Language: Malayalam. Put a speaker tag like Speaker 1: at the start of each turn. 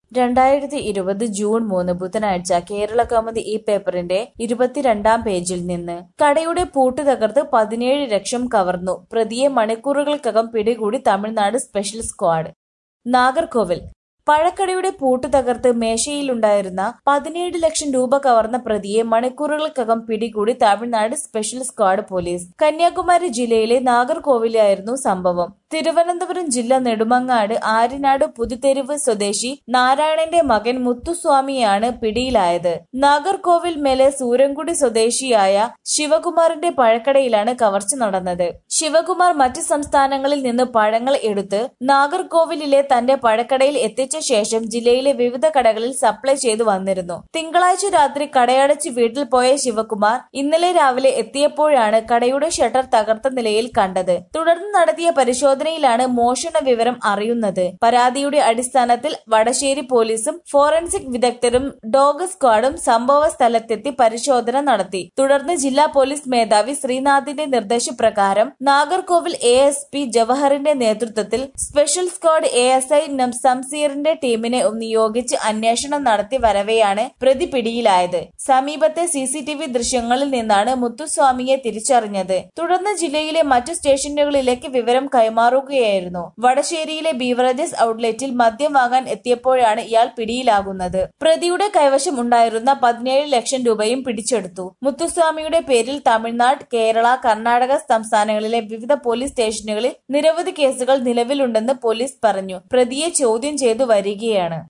Speaker 1: രണ്ടായിരത്തി ഇരുപത് ജൂൺ മൂന്ന് ബുധനാഴ്ച കേരള കൗമുദി ഈ പേപ്പറിന്റെ ഇരുപത്തിരണ്ടാം പേജിൽ നിന്ന് കടയുടെ പൂട്ട് തകർത്ത് പതിനേഴ് ലക്ഷം കവർന്നു പ്രതിയെ മണിക്കൂറുകൾക്കകം പിടികൂടി തമിഴ്നാട് സ്പെഷ്യൽ സ്ക്വാഡ് നാഗർകോവിൽ പഴക്കടയുടെ പൂട്ട് തകർത്ത് മേശയിലുണ്ടായിരുന്ന പതിനേഴ് ലക്ഷം രൂപ കവർന്ന പ്രതിയെ മണിക്കൂറുകൾക്കകം പിടികൂടി Tamil Nadu special squad police Kanyakumari ജില്ലയിലെ നാഗർകോവിലായിരുന്നു സംഭവം തിരുവനന്തപുരം ജില്ല നെടുമങ്ങാട് ആര്യനാട് പുതുതെരുവ് സ്വദേശി നാരായണന്റെ മകൻ മുത്തുസ്വാമിയാണ് പിടിയിലായത് നാഗർകോവിൽ മേലെ സൂരൻകുടി സ്വദേശിയായ ശിവകുമാറിന്റെ പഴക്കടയിലാണ് കവർച്ച നടന്നത് ശിവകുമാർ മറ്റ് സംസ്ഥാനങ്ങളിൽ നിന്ന് പഴങ്ങൾ എടുത്ത് നാഗർകോവിലിലെ തന്റെ പഴക്കടയിൽ എത്തിച്ച ശേഷം ജില്ലയിലെ വിവിധ കടകളിൽ സപ്ലൈ ചെയ്തു വന്നിരുന്നു തിങ്കളാഴ്ച രാത്രി കടയടച്ച് വീട്ടിൽ പോയ ശിവകുമാർ ഇന്നലെ രാവിലെ എത്തിയപ്പോഴാണ് കടയുടെ ഷട്ടർ തകർത്ത നിലയിൽ കണ്ടത് തുടർന്ന് നടത്തിയ പരിശോധനയിലാണ് മോഷണ വിവരം അറിയുന്നത് പരാതിയുടെ അടിസ്ഥാനത്തിൽ വടശ്ശേരി പോലീസും ഫോറൻസിക് വിദഗ്ധരും ഡോഗ് സ്ക്വാഡും സംഭവ സ്ഥലത്തെത്തി പരിശോധന നടത്തി തുടർന്ന് ജില്ലാ പോലീസ് മേധാവി ശ്രീനാഥിന്റെ നിർദ്ദേശപ്രകാരം നാഗർകോവിൽ എ എസ് പി ജവഹറിന്റെ നേതൃത്വത്തിൽ special squad A S I സംസീറിന്റെ ടീമിനെ നിയോഗിച്ച് അന്വേഷണം നടത്തി വരവെയാണ് പ്രതി പിടിയിലായത് സമീപത്തെ സി സി ടി വി ദൃശ്യങ്ങളിൽ നിന്നാണ് മുത്തുസ്വാമിയെ തിരിച്ചറിഞ്ഞത് തുടർന്ന് ജില്ലയിലെ മറ്റു സ്റ്റേഷനുകളിലേക്ക് വിവരം കൈമാറുകയായിരുന്നു വടശ്ശേരിയിലെ ബീവറേജസ് ഔട്ട്ലെറ്റിൽ മദ്യം വാങ്ങാൻ എത്തിയപ്പോഴാണ് ഇയാൾ പിടിയിലാകുന്നത് പ്രതിയുടെ കൈവശം ഉണ്ടായിരുന്ന പതിനേഴ് ലക്ഷം രൂപയും പിടിച്ചെടുത്തു മുത്തുസ്വാമിയുടെ പേരിൽ തമിഴ്നാട് കേരള കർണാടക സംസ്ഥാനങ്ങളിലെ വിവിധ പോലീസ് സ്റ്റേഷനുകളിൽ നിരവധി കേസുകൾ നിലവിലുണ്ടെന്ന് പോലീസ് പറഞ്ഞു പ്രതിയെ ചോദ്യം ചെയ്തു വരികയാണ്